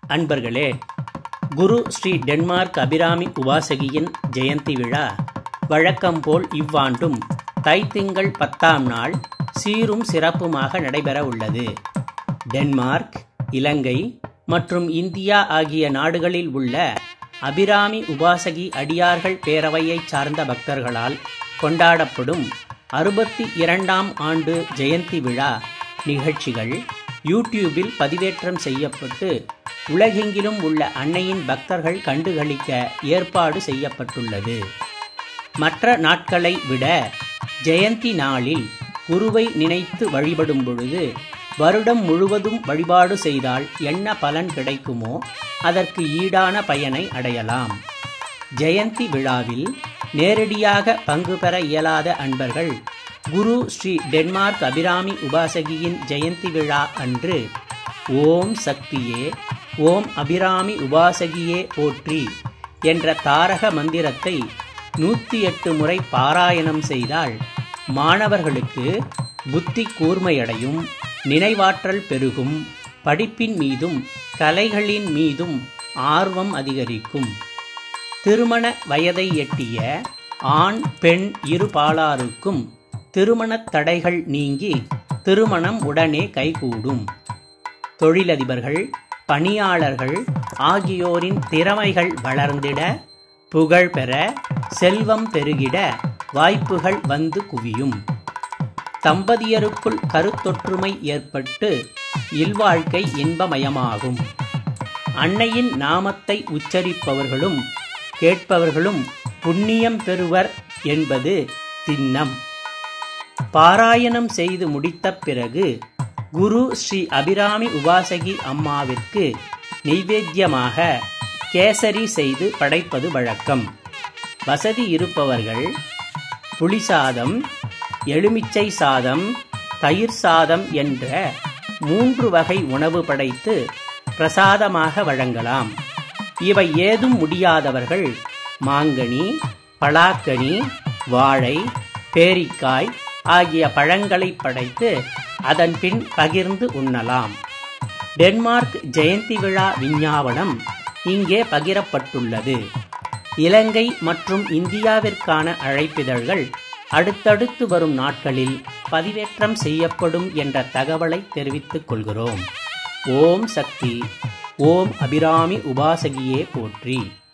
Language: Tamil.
அன்பர்களே குரு ஸ்ரீ டென்மார்க் அபிராமி உபாசகியின் ஜெயந்தி விழா வழக்கம் போல் இவ்வாண்டும் தைத்திங்கள் பத்தாம் நாள் சீரும் சிறப்புமாக நடைபெற உள்ளது டென்மார்க் இலங்கை மற்றும் இந்தியா ஆகிய நாடுகளில் உள்ள அபிராமி உபாசகி அடியார்கள் பேரவையைச் சார்ந்த பக்தர்களால் கொண்டாடப்படும் அறுபத்தி இரண்டாம் ஆண்டு ஜெயந்தி விழா நிகழ்ச்சிகள் யூடியூபில் பதிவேற்றம் செய்யப்பட்டு உலகெங்கிலும் உள்ள அன்னையின் பக்தர்கள் கண்டுகளிக்க ஏற்பாடு செய்யப்பட்டுள்ளது மற்ற நாட்களை விட ஜெயந்தி நாளில் குருவை நினைத்து வழிபடும் பொழுது வருடம் முழுவதும் வழிபாடு செய்தால் என்ன பலன் கிடைக்குமோ அதற்கு ஈடான பயனை அடையலாம் ஜெயந்தி விழாவில் நேரடியாக பங்கு பெற இயலாத அன்பர்கள் குரு ஸ்ரீ டென்மார்க் அபிராமி உபாசகியின் ஜெயந்தி விழா அன்று ஓம் சக்தியே ஓம் அபிராமி உபாசகியே போற்றி என்ற தாரக மந்திரத்தை நூற்றி எட்டு முறை பாராயணம் செய்தால் மாணவர்களுக்கு புத்தி கூர்மையடையும் நினைவாற்றல் பெருகும் படிப்பின் மீதும் கலைகளின் மீதும் ஆர்வம் அதிகரிக்கும் திருமண வயதை எட்டிய ஆண் பெண் இருபாலாருக்கும் திருமணத் தடைகள் நீங்கி திருமணம் உடனே கைகூடும் தொழிலதிபர்கள் பணியாளர்கள் ஆகியோரின் திறமைகள் வளர்ந்திட புகழ் பெற செல்வம் பெருகிட வாய்ப்புகள் வந்து குவியும் தம்பதியருக்குள் கருத்தொற்றுமை ஏற்பட்டு இல்வாழ்க்கை இன்பமயமாகும் அன்னையின் நாமத்தை உச்சரிப்பவர்களும் கேட்பவர்களும் புண்ணியம் பெறுவர் என்பது திண்ணம் பாராயணம் செய்து முடித்த பிறகு குரு ஸ்ரீ அபிராமி உபாசகி அம்மாவிற்கு நெய்வேத்தியமாக கேசரி செய்து படைப்பது வழக்கம் வசதி இருப்பவர்கள் புளிசாதம் எலுமிச்சை சாதம் தயிர் சாதம் என்ற மூன்று வகை உணவு படைத்து பிரசாதமாக வழங்கலாம் இவை ஏதும் முடியாதவர்கள் மாங்கனி பலாக்கனி வாழை பேரிக்காய் ஆகிய பழங்களை படைத்து அதன் பின் பகிர்ந்து உண்ணலாம் டென்மார்க் ஜெயந்தி விழா விஞ்ஞாபனம் இங்கே பகிரப்பட்டுள்ளது இலங்கை மற்றும் இந்தியாவிற்கான அழைப்பிதழ்கள் அடுத்தடுத்து வரும் நாட்களில் பதிவேற்றம் செய்யப்படும் என்ற தகவலை தெரிவித்துக் கொள்கிறோம் ஓம் சக்தி ஓம் அபிராமி உபாசகியே போற்றி